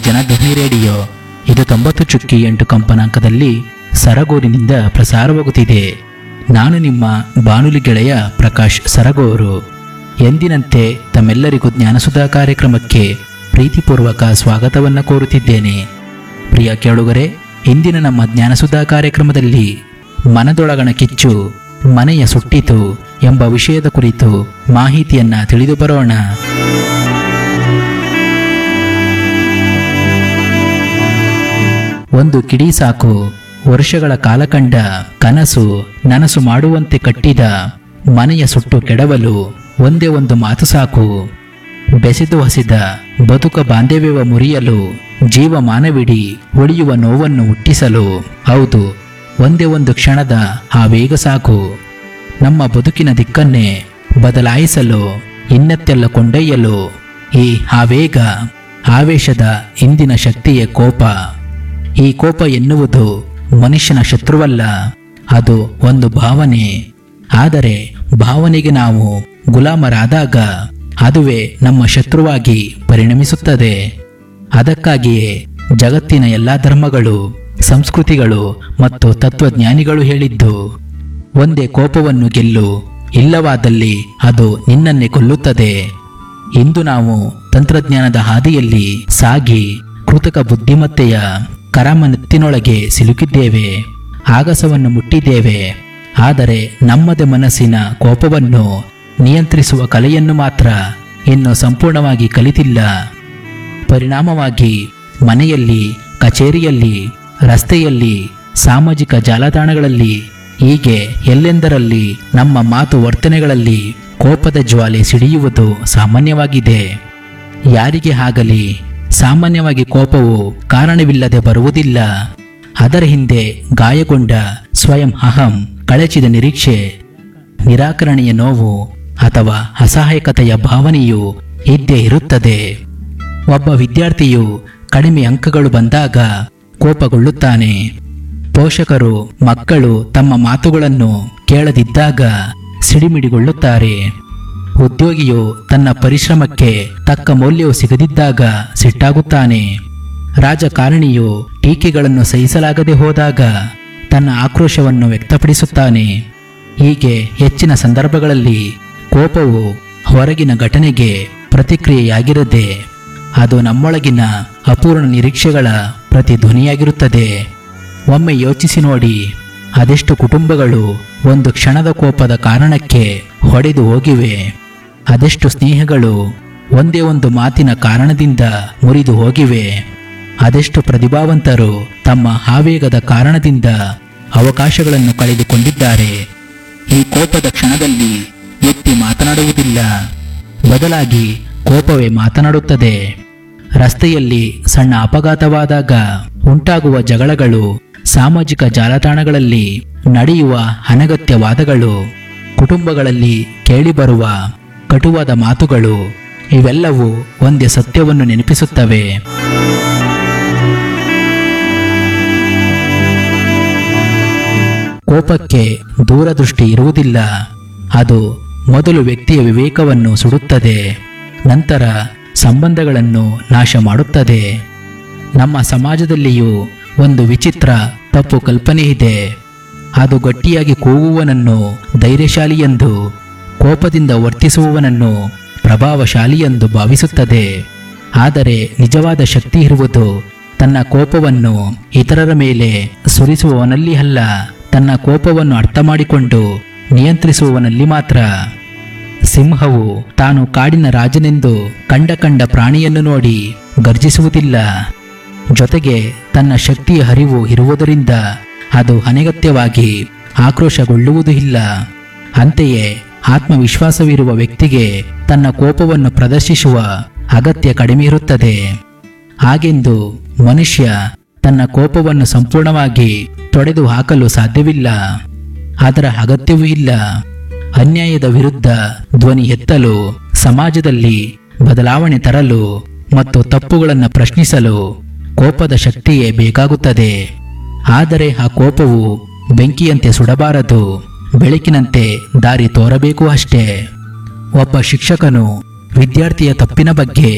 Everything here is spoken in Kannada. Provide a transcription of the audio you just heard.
ಜನಧ್ವನಿ ರೇಡಿಯೋ ಇದು ತೊಂಬತ್ತು ಚುಕ್ಕಿ ಎಂಟು ಕಂಪನಾಂಕದಲ್ಲಿ ಸರಗೂರಿನಿಂದ ಪ್ರಸಾರವಾಗುತ್ತಿದೆ ನಾನು ನಿಮ್ಮ ಬಾನುಲಿ ಗೆಳೆಯ ಪ್ರಕಾಶ್ ಸರಗೂರು ಎಂದಿನಂತೆ ತಮ್ಮೆಲ್ಲರಿಗೂ ಜ್ಞಾನಸುಧಾ ಕಾರ್ಯಕ್ರಮಕ್ಕೆ ಪ್ರೀತಿಪೂರ್ವಕ ಸ್ವಾಗತವನ್ನು ಕೋರುತ್ತಿದ್ದೇನೆ ಪ್ರಿಯ ಕೇಳುಗರೆ ಇಂದಿನ ನಮ್ಮ ಜ್ಞಾನಸುಧಾ ಕಾರ್ಯಕ್ರಮದಲ್ಲಿ ಮನದೊಳಗಣ ಕಿಚ್ಚು ಮನೆಯ ಸುಟ್ಟಿತು ಎಂಬ ವಿಷಯದ ಕುರಿತು ಮಾಹಿತಿಯನ್ನ ತಿಳಿದು ಬರೋಣ ಒಂದು ಕಿಡಿ ಸಾಕು ವರ್ಷಗಳ ಕಾಲ ಕಂಡ ಕನಸು ನನಸು ಮಾಡುವಂತೆ ಕಟ್ಟಿದ ಮನೆಯ ಸುಟ್ಟು ಕೆಡವಲು ಒಂದೇ ಒಂದು ಮಾತು ಸಾಕು ಬೆಸೆದು ಹಸಿದ ಬದುಕ ಬಾಂಧವ್ಯವ ಮುರಿಯಲು ಜೀವ ಮಾನವಿಡಿ ಉಳಿಯುವ ನೋವನ್ನು ಹುಟ್ಟಿಸಲು ಹೌದು ಒಂದೇ ಒಂದು ಕ್ಷಣದ ಆ ವೇಗ ಸಾಕು ನಮ್ಮ ಬದುಕಿನ ದಿಕ್ಕನ್ನೇ ಬದಲಾಯಿಸಲು ಇನ್ನತ್ತೆಲ್ಲ ಕೊಂಡೊಯ್ಯಲು ಈ ಆವೇಗ ಆವೇಶದ ಇಂದಿನ ಶಕ್ತಿಯ ಕೋಪ ಈ ಕೋಪ ಎನ್ನುವುದು ಮನುಷ್ಯನ ಶತ್ರುವಲ್ಲ ಅದು ಒಂದು ಭಾವನೆ ಆದರೆ ಭಾವನೆಗೆ ನಾವು ಗುಲಾಮರಾದಾಗ ಅದುವೇ ನಮ್ಮ ಶತ್ರುವಾಗಿ ಪರಿಣಮಿಸುತ್ತದೆ ಅದಕ್ಕಾಗಿಯೇ ಜಗತ್ತಿನ ಎಲ್ಲಾ ಧರ್ಮಗಳು ಸಂಸ್ಕೃತಿಗಳು ಮತ್ತು ತತ್ವಜ್ಞಾನಿಗಳು ಹೇಳಿದ್ದು ಒಂದೇ ಕೋಪವನ್ನು ಗೆಲ್ಲು ಇಲ್ಲವಾದಲ್ಲಿ ಅದು ನಿನ್ನನ್ನೇ ಕೊಲ್ಲುತ್ತದೆ ಇಂದು ನಾವು ತಂತ್ರಜ್ಞಾನದ ಹಾದಿಯಲ್ಲಿ ಸಾಗಿ ಕೃತಕ ಬುದ್ಧಿಮತ್ತೆಯ ಕರಾಮನೆತ್ತಿನೊಳಗೆ ಸಿಲುಕಿದ್ದೇವೆ ಆಗಸವನ್ನು ಮುಟ್ಟಿದ್ದೇವೆ ಆದರೆ ನಮ್ಮದೇ ಮನಸ್ಸಿನ ಕೋಪವನ್ನು ನಿಯಂತ್ರಿಸುವ ಕಲೆಯನ್ನು ಮಾತ್ರ ಇನ್ನು ಸಂಪೂರ್ಣವಾಗಿ ಕಲಿತಿಲ್ಲ ಪರಿಣಾಮವಾಗಿ ಮನೆಯಲ್ಲಿ ಕಚೇರಿಯಲ್ಲಿ ರಸ್ತೆಯಲ್ಲಿ ಸಾಮಾಜಿಕ ಜಾಲತಾಣಗಳಲ್ಲಿ ಹೀಗೆ ಎಲ್ಲೆಂದರಲ್ಲಿ ನಮ್ಮ ಮಾತು ವರ್ತನೆಗಳಲ್ಲಿ ಕೋಪದ ಜ್ವಾಲೆ ಸಿಡಿಯುವುದು ಸಾಮಾನ್ಯವಾಗಿದೆ ಯಾರಿಗೆ ಆಗಲಿ ಸಾಮಾನ್ಯವಾಗಿ ಕೋಪವು ಕಾರಣವಿಲ್ಲದೆ ಬರುವುದಿಲ್ಲ ಅದರ ಹಿಂದೆ ಗಾಯಗೊಂಡ ಸ್ವಯಂ ಅಹಂ ಕಳಚಿದ ನಿರೀಕ್ಷೆ ನಿರಾಕರಣೆಯ ನೋವು ಅಥವಾ ಅಸಹಾಯಕತೆಯ ಭಾವನೆಯು ಇದ್ದೇ ಇರುತ್ತದೆ ಒಬ್ಬ ವಿದ್ಯಾರ್ಥಿಯು ಕಡಿಮೆ ಅಂಕಗಳು ಬಂದಾಗ ಕೋಪಗೊಳ್ಳುತ್ತಾನೆ ಪೋಷಕರು ಮಕ್ಕಳು ತಮ್ಮ ಮಾತುಗಳನ್ನು ಕೇಳದಿದ್ದಾಗ ಸಿಡಿಮಿಡಿಗೊಳ್ಳುತ್ತಾರೆ ಉದ್ಯೋಗಿಯು ತನ್ನ ಪರಿಶ್ರಮಕ್ಕೆ ತಕ್ಕ ಮೌಲ್ಯವು ಸಿಗದಿದ್ದಾಗ ಸಿಟ್ಟಾಗುತ್ತಾನೆ ರಾಜಕಾರಣಿಯು ಟೀಕೆಗಳನ್ನು ಸಹಿಸಲಾಗದೆ ಹೋದಾಗ ತನ್ನ ಆಕ್ರೋಶವನ್ನು ವ್ಯಕ್ತಪಡಿಸುತ್ತಾನೆ ಹೀಗೆ ಹೆಚ್ಚಿನ ಸಂದರ್ಭಗಳಲ್ಲಿ ಕೋಪವು ಹೊರಗಿನ ಘಟನೆಗೆ ಪ್ರತಿಕ್ರಿಯೆಯಾಗಿರದೆ ಅದು ನಮ್ಮೊಳಗಿನ ಅಪೂರ್ಣ ನಿರೀಕ್ಷೆಗಳ ಪ್ರತಿಧ್ವನಿಯಾಗಿರುತ್ತದೆ ಒಮ್ಮೆ ಯೋಚಿಸಿ ನೋಡಿ ಅದೆಷ್ಟು ಕುಟುಂಬಗಳು ಒಂದು ಕ್ಷಣದ ಕೋಪದ ಕಾರಣಕ್ಕೆ ಹೊಡೆದು ಹೋಗಿವೆ ಅದೆಷ್ಟು ಸ್ನೇಹಗಳು ಒಂದೇ ಒಂದು ಮಾತಿನ ಕಾರಣದಿಂದ ಮುರಿದು ಹೋಗಿವೆ ಅದೆಷ್ಟು ಪ್ರತಿಭಾವಂತರು ತಮ್ಮ ಆವೇಗದ ಕಾರಣದಿಂದ ಅವಕಾಶಗಳನ್ನು ಕಳೆದುಕೊಂಡಿದ್ದಾರೆ ಈ ಕೋಪದ ಕ್ಷಣದಲ್ಲಿ ವ್ಯಕ್ತಿ ಮಾತನಾಡುವುದಿಲ್ಲ ಬದಲಾಗಿ ಕೋಪವೇ ಮಾತನಾಡುತ್ತದೆ ರಸ್ತೆಯಲ್ಲಿ ಸಣ್ಣ ಅಪಘಾತವಾದಾಗ ಉಂಟಾಗುವ ಜಗಳಗಳು ಸಾಮಾಜಿಕ ಜಾಲತಾಣಗಳಲ್ಲಿ ನಡೆಯುವ ಅನಗತ್ಯ ವಾದಗಳು ಕುಟುಂಬಗಳಲ್ಲಿ ಕೇಳಿಬರುವ ಕಟುವಾದ ಮಾತುಗಳು ಇವೆಲ್ಲವೂ ಒಂದೇ ಸತ್ಯವನ್ನು ನೆನಪಿಸುತ್ತವೆ ಕೋಪಕ್ಕೆ ದೂರದೃಷ್ಟಿ ಇರುವುದಿಲ್ಲ ಅದು ಮೊದಲು ವ್ಯಕ್ತಿಯ ವಿವೇಕವನ್ನು ಸುಡುತ್ತದೆ ನಂತರ ಸಂಬಂಧಗಳನ್ನು ನಾಶ ಮಾಡುತ್ತದೆ ನಮ್ಮ ಸಮಾಜದಲ್ಲಿಯೂ ಒಂದು ವಿಚಿತ್ರ ತಪ್ಪು ಕಲ್ಪನೆ ಇದೆ ಅದು ಗಟ್ಟಿಯಾಗಿ ಕೂಗುವವನನ್ನು ಧೈರ್ಯಶಾಲಿ ಎಂದು ಕೋಪದಿಂದ ವರ್ತಿಸುವವನನ್ನು ಪ್ರಭಾವಶಾಲಿ ಎಂದು ಭಾವಿಸುತ್ತದೆ ಆದರೆ ನಿಜವಾದ ಶಕ್ತಿ ಇರುವುದು ತನ್ನ ಕೋಪವನ್ನು ಇತರರ ಮೇಲೆ ಸುರಿಸುವವನಲ್ಲಿ ಅಲ್ಲ ತನ್ನ ಕೋಪವನ್ನು ಅರ್ಥ ಮಾಡಿಕೊಂಡು ನಿಯಂತ್ರಿಸುವವನಲ್ಲಿ ಮಾತ್ರ ಸಿಂಹವು ತಾನು ಕಾಡಿನ ರಾಜನೆಂದು ಕಂಡ ಕಂಡ ಪ್ರಾಣಿಯನ್ನು ನೋಡಿ ಗರ್ಜಿಸುವುದಿಲ್ಲ ಜೊತೆಗೆ ತನ್ನ ಶಕ್ತಿಯ ಹರಿವು ಇರುವುದರಿಂದ ಅದು ಅನಗತ್ಯವಾಗಿ ಆಕ್ರೋಶಗೊಳ್ಳುವುದೂ ಇಲ್ಲ ಅಂತೆಯೇ ಆತ್ಮವಿಶ್ವಾಸವಿರುವ ವ್ಯಕ್ತಿಗೆ ತನ್ನ ಕೋಪವನ್ನು ಪ್ರದರ್ಶಿಸುವ ಅಗತ್ಯ ಕಡಿಮೆ ಇರುತ್ತದೆ ಹಾಗೆಂದು ಮನುಷ್ಯ ತನ್ನ ಕೋಪವನ್ನು ಸಂಪೂರ್ಣವಾಗಿ ತೊಡೆದು ಹಾಕಲು ಸಾಧ್ಯವಿಲ್ಲ ಅದರ ಅಗತ್ಯವೂ ಇಲ್ಲ ಅನ್ಯಾಯದ ವಿರುದ್ಧ ಧ್ವನಿ ಎತ್ತಲು ಸಮಾಜದಲ್ಲಿ ಬದಲಾವಣೆ ತರಲು ಮತ್ತು ತಪ್ಪುಗಳನ್ನು ಪ್ರಶ್ನಿಸಲು ಕೋಪದ ಶಕ್ತಿಯೇ ಬೇಕಾಗುತ್ತದೆ ಆದರೆ ಆ ಕೋಪವು ಬೆಂಕಿಯಂತೆ ಸುಡಬಾರದು ಬೆಳಕಿನಂತೆ ದಾರಿ ತೋರಬೇಕು ಅಷ್ಟೇ ಒಬ್ಬ ಶಿಕ್ಷಕನು ವಿದ್ಯಾರ್ಥಿಯ ತಪ್ಪಿನ ಬಗ್ಗೆ